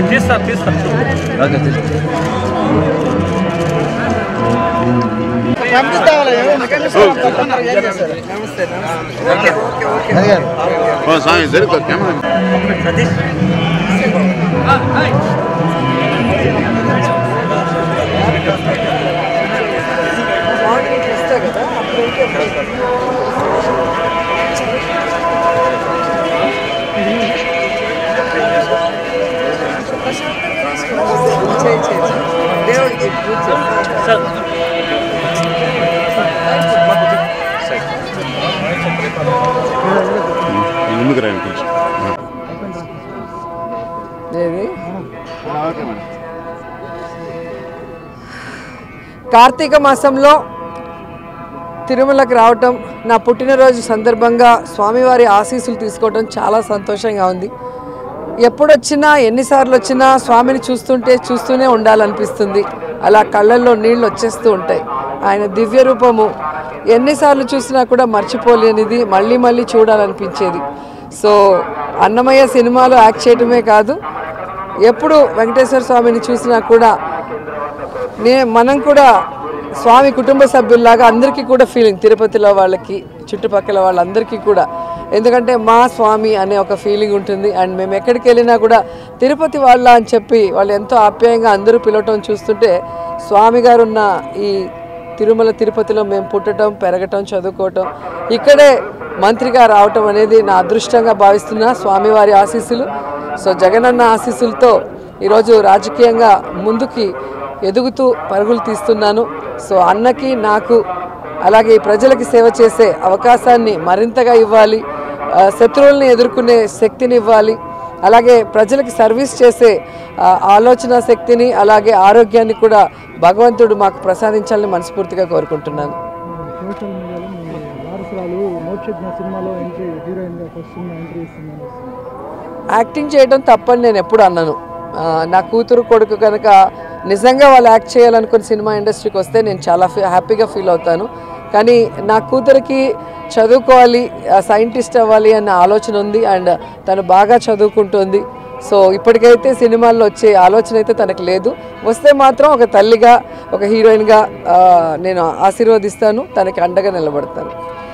తీస్తా తీస్తా స్వామి జరుగుతుంది కెమెరా సతీష్ సార్ ముందుకు రండి కొంచెం ఏది కార్తీక మాసంలో తిరుమలకు రావటం నా పుట్టినరోజు సందర్భంగా స్వామివారి ఆశీస్సులు తీసుకోవటం చాలా సంతోషంగా ఉంది ఎప్పుడొచ్చినా ఎన్నిసార్లు వచ్చినా స్వామిని చూస్తుంటే చూస్తూనే ఉండాలనిపిస్తుంది అలా కళ్ళల్లో నీళ్ళు వచ్చేస్తూ ఉంటాయి ఆయన దివ్య రూపము ఎన్నిసార్లు చూసినా కూడా మర్చిపోలేనిది మళ్ళీ మళ్ళీ చూడాలనిపించేది సో అన్నమయ్య సినిమాలో యాక్ట్ చేయటమే కాదు ఎప్పుడు వెంకటేశ్వర స్వామిని చూసినా కూడా నే మనం కూడా స్వామి కుటుంబ సభ్యుల్లాగా అందరికీ కూడా ఫీలింగ్ తిరుపతిలో వాళ్ళకి చుట్టుపక్కల వాళ్ళందరికీ కూడా ఎందుకంటే మా స్వామి అనే ఒక ఫీలింగ్ ఉంటుంది అండ్ మేము ఎక్కడికి వెళ్ళినా కూడా తిరుపతి వాళ్ళ అని చెప్పి వాళ్ళు ఎంతో ఆప్యాయంగా అందరూ పిలవటం చూస్తుంటే స్వామి గారు ఉన్న ఈ తిరుమల తిరుపతిలో మేము పుట్టడం పెరగటం చదువుకోవటం ఇక్కడే మంత్రిగా రావటం అనేది నా అదృష్టంగా భావిస్తున్న స్వామివారి ఆశీస్సులు సో జగనన్న ఆశీస్సులతో ఈరోజు రాజకీయంగా ముందుకి ఎదుగుతూ పరుగులు తీస్తున్నాను సో అన్నకి నాకు అలాగే ఈ ప్రజలకి సేవ చేసే అవకాశాన్ని మరింతగా ఇవ్వాలి ఆ, శత్రువుల్ని ఎదుర్కొనే శక్తిని ఇవ్వాలి అలాగే ప్రజలకి సర్వీస్ చేసే ఆ, ఆలోచన శక్తిని అలాగే ఆరోగ్యాన్ని కూడా భగవంతుడు మాకు ప్రసాదించాలని మనస్ఫూర్తిగా కోరుకుంటున్నాను సోషల్ మీడియాలో మీ వారసురాలు మోక్షజ్ఞ సినిమాలో ఎంట్రీ హీరోయిన్గా ఫస్ట్ సినిమా ఎంట్రీ ఇస్తుందని వస్తుంది యాక్టింగ్ చేయడం తప్పని నేను ఎప్పుడు అన్నాను ఆ, నా కూతురు కొడుకు కనుక నిజంగా వాళ్ళు యాక్ట్ చేయాలనుకుని సినిమా ఇండస్ట్రీకి వస్తే నేను చాలా ఫీ హ్యాపీగా ఫీల్ అవుతాను కానీ నా కూతురికి చదువుకోవాలి సైంటిస్ట్ అవ్వాలి అన్న ఆలోచన ఉంది అండ్ తను బాగా చదువుకుంటుంది సో ఇప్పటికైతే సినిమాల్లో వచ్చే ఆలోచన అయితే తనకు లేదు వస్తే మాత్రం ఒక తల్లిగా ఒక హీరోయిన్గా ఆ, నేను ఆశీర్వదిస్తాను తనకి అండగా నిలబడతాను